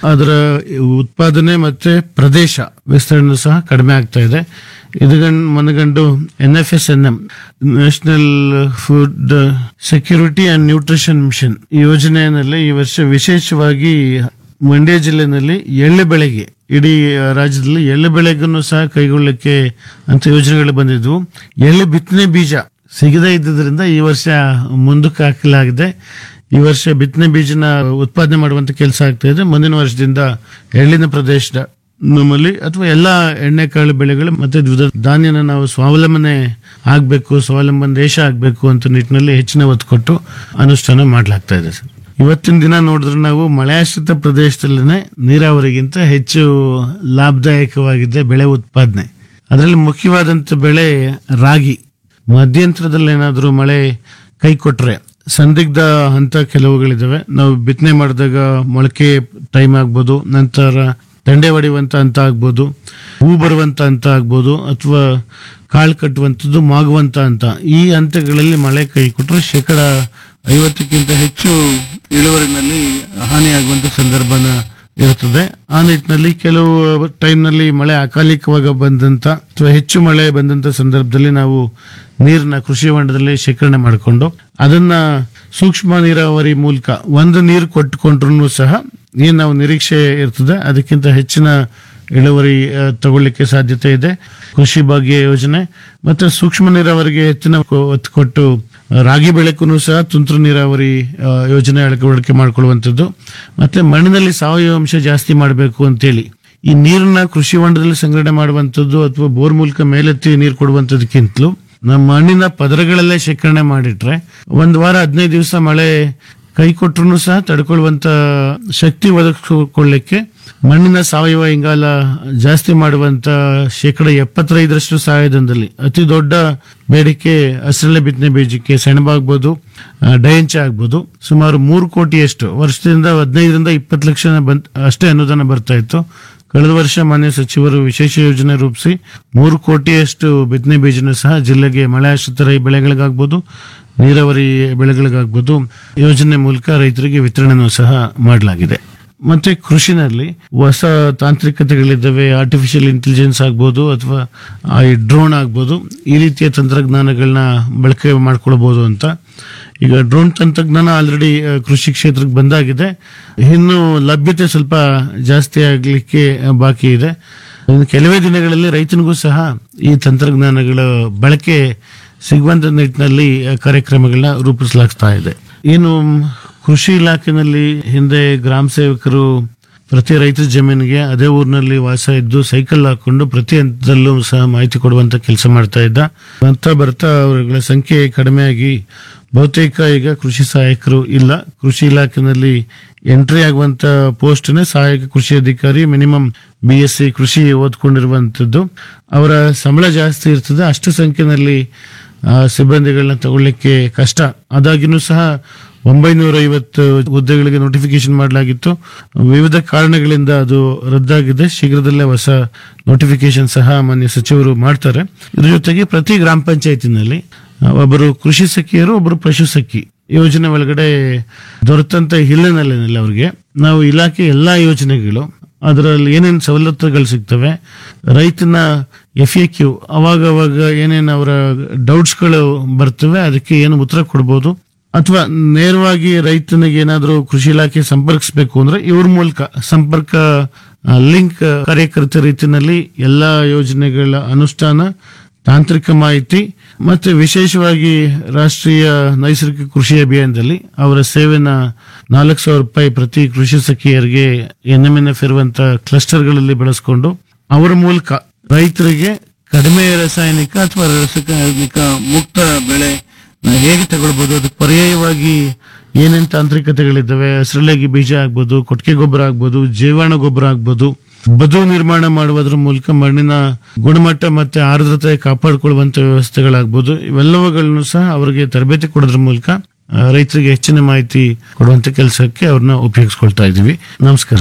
ಅದರ ಉತ್ಪಾದನೆ ಮತ್ತೆ ಪ್ರದೇಶ ವಿಸ್ತರಣೆ ಸಹ ಕಡಿಮೆ ಆಗ್ತಾ ಇದೆ ಇದನ್ನು ಮನಗಂಡು N F S N M national food security and nutrition mission ಈ ಯೋಜನೆಯಲ್ಲಿ ಈ ವರ್ಷ ವಿಶೇಷವಾಗಿ ಮಂಡ್ಯ ಜಿಲ್ಲೆನಲ್ಲಿ ಎಳ್ಳು ಬೆಳೆಗೆ ಇಡೀ ರಾಜ್ಯದಲ್ಲಿ ಎಳ್ಳು ಬೆಳೆಗೂ ಸಹ ಕೈಗೊಳ್ಳಕ್ಕೆ ಅಂತ ಯೋಜನೆಗಳು ಬಂದಿದ್ವು ಎಳ್ಳು ಬಿತ್ತನೆ ಬೀಜ ಸಿಗದೇ ಇದ್ದುದರಿಂದ ಈ ವರ್ಷ ಮುಂದಕ್ಕೆ ಹಾಕಲಾಗಿದೆ ಈ ವರ್ಷ ಬಿತ್ತನೆ ಬೀಜನ ಉತ್ಪಾದನೆ ಮಾಡುವಂತ ಕೆಲಸ ಆಗ್ತಾ ಇದೆ ಮುಂದಿನ ವರ್ಷದಿಂದ ಎಳ್ಳಿನ ಪ್ರದೇಶದ ನಮ್ಮಲ್ಲಿ ಅಥವಾ ಎಲ್ಲಾ ಎಣ್ಣೆಕಾಳು ಬೆಳೆಗಳು ಮತ್ತೆ ದ್ವಿದಳ ಧಾನ್ಯನ ನಾವು ಸ್ವಾವಲಂಬನೆ ಆಗ್ಬೇಕು ಸ್ವಾವಲಂಬನ ದೇಶ ಆಗ್ಬೇಕು ಅಂತ ನಿಟ್ಟಿನಲ್ಲಿ ಹೆಚ್ಚಿನ ಒತ್ತು ಕೊಟ್ಟು ಅನುಷ್ಠಾನ ಮಾಡ್ಲಾಗ್ತಾ ಇದೆ ಸರ್ ಇವತ್ತಿನ ದಿನ ನೋಡಿದ್ರೆ ನಾವು ಮಳೆಯಾಶ್ರಿತ ಪ್ರದೇಶದಲ್ಲಿನೇ ನೀರಾವರಿಗಿಂತ ಹೆಚ್ಚು ಲಾಭದಾಯಕವಾಗಿದೆ ಬೆಳೆ ಉತ್ಪಾದನೆ ಅದರಲ್ಲಿ ಮುಖ್ಯವಾದಂತ ಬೆಳೆ ರಾಗಿ ಮಧ್ಯಂತರದಲ್ಲಿ ಏನಾದರೂ ಮಳೆ ಕೈ ಕೊಟ್ರೆ ಸಂದಿಗ್ಧ ಹಂತ ಕೆಲವುಗಳಿದಾವೆ ನಾವು ಬಿತ್ತನೆ ಮಾಡಿದಾಗ ಮೊಳಕೆ ಟೈಮ್ ಆಗ್ಬೋದು ನಂತರ ದಂಡೆ ಹೊಡೆಯುವಂತ ಹಂತ ಆಗ್ಬೋದು ಹೂ ಬರುವಂತ ಹಂತ ಆಗ್ಬೋದು ಅಥವಾ ಕಾಳು ಕಟ್ಟುವಂಥದ್ದು ಮಾಗುವಂತ ಹಂತ ಈ ಹಂತಗಳಲ್ಲಿ ಮಳೆ ಕೈ ಕೊಟ್ಟರೆ ಶೇಕಡ ಐವತ್ತಕ್ಕಿಂತ ಹೆಚ್ಚು ಇಳುವರಿನಲ್ಲಿ ಹಾನಿಯಾಗುವಂತ ಸಂದರ್ಭನ ಇರುತ್ತದೆ ಆ ನಿಟ್ಟಿನಲ್ಲಿ ಕೆಲವು ಟೈಮ್ನಲ್ಲಿ ಮಳೆ ಅಕಾಲಿಕವಾಗಿ ಬಂದಂತ ಅಥವಾ ಹೆಚ್ಚು ಮಳೆ ಬಂದಂತ ಸಂದರ್ಭದಲ್ಲಿ ನಾವು ನೀರನ್ನ ಕೃಷಿ ಹೊಂಡದಲ್ಲಿ ಶೇಖರಣೆ ಮಾಡಿಕೊಂಡು ಅದನ್ನ ಸೂಕ್ಷ್ಮ ನೀರಾವರಿ ಮೂಲಕ ಒಂದು ನೀರು ಕೊಟ್ಟುಕೊಂಡ್ರು ಸಹ ಏನ್ ನಾವು ನಿರೀಕ್ಷೆ ಇರ್ತದೆ ಅದಕ್ಕಿಂತ ಹೆಚ್ಚಿನ ಇಳುವರಿ ಆ, ತಗೊಳ್ಳಿಕ್ಕೆ ಸಾಧ್ಯತೆ ಇದೆ ಕೃಷಿ ಭಾಗ್ಯ ಯೋಜನೆ ಮತ್ತೆ ಸೂಕ್ಷ್ಮ ನೀರಾವರಿಗೆ ಹೆಚ್ಚಿನ ಕೊ- ಒತ್ತು ಕೊಟ್ಟು ಆ, ರಾಗಿ ಬೆಳೆಗೂ ಸಹ ತುಂತುರು ನೀರಾವರಿ ಆ, ಯೋಜನೆ ಅಳವಡಿಕೆ ಮಾಡಿಕೊಳ್ಳುವಂಥದ್ದು ಮತ್ತೆ ಮಣ್ಣಿನಲ್ಲಿ ಸಾವಯವ ಅಂಶ ಜಾಸ್ತಿ ಮಾಡಬೇಕು ಅಂತೇಳಿ ಈ ನೀರನ್ನ ಕೃಷಿ ಹೊಂಡದಲ್ಲಿ ಸಂಗ್ರಹಣೆ ಮಾಡುವಂಥದ್ದು ಅಥವಾ ಬೋರ್ ಮೂಲಕ ಮೇಲೆತ್ತಿ ನೀರು ಕೊಡುವಂಥದಕ್ಕಿಂತಲೂ ನಮ್ಮ ಮಣ್ಣಿನ ಪದರಗಳಲ್ಲೇ ಶೇಖರಣೆ ಮಾಡಿಟ್ರೆ ಒಂದ್ ವಾರ ಹದಿನೈದು ದಿವಸ ಮಳೆ ಕೈ ಕೊಟ್ರು ಸಹ ತಡ್ಕೊಳ್ಳುವಂತ ಶಕ್ತಿ ಒದಗಿಸಿಕೊಳ್ಳಿಕ್ಕೆ ಮಣ್ಣಿನ ಸಾವಯವ ಇಂಗಾಲ ಜಾಸ್ತಿ ಮಾಡುವಂತ ಶೇಕಡ ಎಪ್ಪತ್ತೈದರಷ್ಟು ಸಹಾಯಧನದಲ್ಲಿ ಅತಿ ದೊಡ್ಡ ಬೇಡಿಕೆ ಹಸಿರಳೆ ಬಿತ್ತನೆ ಬೀಜಕ್ಕೆ ಸೆಣಬಾಗ್ಬೋದು ಆ, ಡಯಂಚ ಆಗ್ಬೋದು ಸುಮಾರು ಮೂರು ಕೋಟಿಯಷ್ಟು ವರ್ಷದಿಂದ ಹದಿನೈದರಿಂದ ಇಪ್ಪತ್ತು ಲಕ್ಷ ಬಂದ್ ಅಷ್ಟೇ ಅನುದಾನ ಬರ್ತಾ ಇತ್ತು ಕಳೆದ ವರ್ಷ ಮಾನ್ಯ ಸಚಿವರು ವಿಶೇಷ ಯೋಜನೆ ರೂಪಿಸಿ ಮೂರು ಕೋಟಿಯಷ್ಟು ಬಿತ್ತನೆ ಬೀಜನ ಸಹ ಜಿಲ್ಲೆಗೆ ಮಳೆ ಆಶ್ರಿತ ರೈ ಬೆಳೆಗಳಿಗಾಗ್ಬೋದು ನೀರಾವರಿ ಬೆಳೆಗಳಿಗಾಗ್ಬೋದು ಯೋಜನೆ ಮೂಲಕ ರೈತರಿಗೆ ವಿತರಣೆನೂ ಸಹ ಮಾಡಲಾಗಿದೆ ಮತ್ತೆ ಕೃಷಿನಲ್ಲಿ ಹೊಸ ತಾಂತ್ರಿಕತೆಗಳಿದ್ದಾವೆ ಆರ್ಟಿಫಿಷಿಯಲ್ ಇಂಟೆಲಿಜೆನ್ಸ್ ಆಗ್ಬೋದು ಅಥವಾ ಆ, ಈ ಡ್ರೋನ್ ಆಗ್ಬೋದು ಈ ರೀತಿಯ ತಂತ್ರಜ್ಞಾನಗಳನ್ನ ಬಳಕೆ ಮಾಡ್ಕೊಳ್ಬಹುದು ಅಂತ ಈಗ ಡ್ರೋನ್ ತಂತ್ರಜ್ಞಾನ ಆಲ್ರೆಡಿ ಕೃಷಿ ಕ್ಷೇತ್ರಕ್ಕೆ ಬಂದಾಗಿದೆ ಇನ್ನು ಲಭ್ಯತೆ ಸ್ವಲ್ಪ ಜಾಸ್ತಿ ಆಗ್ಲಿಕ್ಕೆ ಬಾಕಿ ಇದೆ ಇನ್ನು ಕೆಲವೇ ದಿನಗಳಲ್ಲಿ ರೈತನಿಗೂ ಸಹ ಈ ತಂತ್ರಜ್ಞಾನಗಳ ಬಳಕೆ ಸಿಗುವಂತ ನಿಟ್ಟಿನಲ್ಲಿ ಆ, ಕಾರ್ಯಕ್ರಮಗಳನ್ನ ರೂಪಿಸಲಾಗ್ತಾ ಇದೆ ಇನ್ನು ಕೃಷಿ ಇಲಾಖೆನಲ್ಲಿ ಹಿಂದೆ ಗ್ರಾಮ ಸೇವಕರು ಪ್ರತಿ ರೈತರ ಜಮೀನಿಗೆ ಅದೇ ಊರಿನಲ್ಲಿ ವಾಸ ಇದ್ದು ಸೈಕಲ್ ಹಾಕೊಂಡು ಪ್ರತಿ ಹಂತದಲ್ಲೂ ಸಹ ಮಾಹಿತಿ ಕೊಡುವಂತ ಕೆಲಸ ಮಾಡ್ತಾ ಇದ್ದ ಬರ್ತಾ ಬರ್ತಾ ಅವರುಗಳ ಸಂಖ್ಯೆ ಕಡಿಮೆಯಾಗಿ ಬಹುತೇಕ ಈಗ ಕೃಷಿ ಸಹಾಯಕರು ಇಲ್ಲ ಕೃಷಿ ಇಲಾಖೆನಲ್ಲಿ ಎಂಟ್ರಿ ಆಗುವಂತ ಪೋಸ್ಟ್ನೇ ಸಹಾಯಕ ಕೃಷಿ ಅಧಿಕಾರಿ ಮಿನಿಮಮ್ ಬಿ ಎಸ್ ಸಿ ಕೃಷಿ ಓದ್ಕೊಂಡಿರುವಂತದ್ದು ಅವರ ಸಂಬಳ ಜಾಸ್ತಿ ಇರ್ತದೆ ಅಷ್ಟು ಸಂಖ್ಯೆನಲ್ಲಿ ಆ, ಸಿಬ್ಬಂದಿಗಳನ್ನ ತಗೊಳ್ಳಿಕ್ಕೆ ಕಷ್ಟ ಆದಾಗಿನೂ ಸಹ ಒಂಬೈನೂರ ಐವತ್ತು ಹುದ್ದೆಗಳಿಗೆ ನೋಟಿಫಿಕೇಶನ್ ಮಾಡಲಾಗಿತ್ತು ವಿವಿಧ ಕಾರಣಗಳಿಂದ ಅದು ರದ್ದಾಗಿದೆ ಶೀಘ್ರದಲ್ಲೇ ಹೊಸ ನೋಟಿಫಿಕೇಶನ್ ಸಹ ಮಾನ್ಯ ಸಚಿವರು ಮಾಡ್ತಾರೆ ಇದ್ರ ಜೊತೆಗೆ ಪ್ರತಿ ಗ್ರಾಮ ಪಂಚಾಯತಿನಲ್ಲಿ ಒಬ್ಬರು ಕೃಷಿ ಸಖಿಯರು ಒಬ್ಬರು ಪಶು ಸಖಿ ಯೋಜನೆ ಒಳಗಡೆ ದೊರೆತಂತ ಹಿನ್ನೆಲೆಯಲ್ಲಿ ಅವರಿಗೆ ನಾವು ಇಲಾಖೆ ಎಲ್ಲಾ ಯೋಜನೆಗಳು ಅದರಲ್ಲಿ ಏನೇನು ಸವಲತ್ತುಗಳು ಸಿಗ್ತವೆ ರೈತನ ಎಫ್ ಎ ಕ್ಯೂ ಅವಾಗ ಅವಾಗ ಏನೇನು ಅವರ ಡೌಟ್ಸ್ಗಳು ಬರ್ತವೆ ಅದಕ್ಕೆ ಏನು ಉತ್ತರ ಕೊಡ್ಬೋದು ಅಥವಾ ನೇರವಾಗಿ ರೈತನಿಗೆ ಏನಾದರೂ ಕೃಷಿ ಇಲಾಖೆ ಸಂಪರ್ಕಿಸಬೇಕು ಅಂದ್ರೆ ಇವ್ರ ಮೂಲಕ ಸಂಪರ್ಕ ಲಿಂಕ್ ಕಾರ್ಯಕರ್ತ ರೀತಿಯಲ್ಲಿ ಎಲ್ಲಾ ಯೋಜನೆಗಳ ಅನುಷ್ಠಾನ ತಾಂತ್ರಿಕ ಮಾಹಿತಿ ಮತ್ತೆ ವಿಶೇಷವಾಗಿ ರಾಷ್ಟ್ರೀಯ ನೈಸರ್ಗಿಕ ಕೃಷಿ ಅಭಿಯಾನದಲ್ಲಿ ಅವರ ಸೇವೆನ ನಾಲ್ಕು ಸಾವಿರ ರೂಪಾಯಿ ಪ್ರತಿ ಕೃಷಿ ಸಖಿಯರಿಗೆ ಎನ್ ಎಂ ಎನ್ ಎಫ್ ಇರುವಂತ ಕ್ಲಸ್ಟರ್ಗಳಲ್ಲಿ ಬಳಸಿಕೊಂಡು ಅವರ ಮೂಲಕ ರೈತರಿಗೆ ಕಡಿಮೆ ರಾಸಾಯನಿಕ ಅಥವಾ ರಾಸಾಯನಿಕ ಮುಕ್ತ ಬೆಳೆ ನಾವು ಹೇಗೆ ತಗೊಳ್ಬಹುದು ಅದಕ್ಕೆ ಪರ್ಯಾಯವಾಗಿ ಏನೇನ್ ತಾಂತ್ರಿಕತೆಗಳಿದ್ದಾವೆ ಹಸಿರಳೆಗೆ ಬೀಜ ಆಗ್ಬೋದು ಕೊಟ್ಟಿಗೆ ಗೊಬ್ಬರ ಆಗ್ಬೋದು ಜೀವಾಣು ಗೊಬ್ಬರ ಆಗ್ಬೋದು ಬದು ನಿರ್ಮಾಣ ಮಾಡುವುದರ ಮೂಲಕ ಮಣ್ಣಿನ ಗುಣಮಟ್ಟ ಮತ್ತೆ ಆರ್ದ್ರತೆ ಕಾಪಾಡಿಕೊಳ್ಳುವಂತ ವ್ಯವಸ್ಥೆಗಳಾಗ್ಬೋದು ಇವೆಲ್ಲವುಗಳನ್ನು ಸಹ ಅವರಿಗೆ ತರಬೇತಿ ಕೊಡೋದ್ರ ಮೂಲಕ ಆ, ರೈತರಿಗೆ ಹೆಚ್ಚಿನ ಮಾಹಿತಿ ಕೊಡುವಂತ ಕೆಲಸಕ್ಕೆ ಅವ್ರನ್ನ ಉಪಯೋಗಿಸ್ಕೊಳ್ತಾ ಇದೀವಿ ನಮಸ್ಕಾರ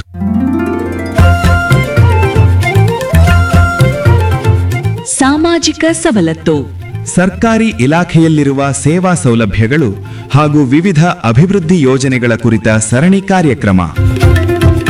ಸಾಮಾಜಿಕ ಸವಲತ್ತು ಸರ್ಕಾರಿ ಇಲಾಖೆಯಲ್ಲಿರುವ ಸೇವಾ ಸೌಲಭ್ಯಗಳು ಹಾಗೂ ವಿವಿಧ ಅಭಿವೃದ್ಧಿ ಯೋಜನೆಗಳ ಕುರಿತ ಸರಣಿ ಕಾರ್ಯಕ್ರಮ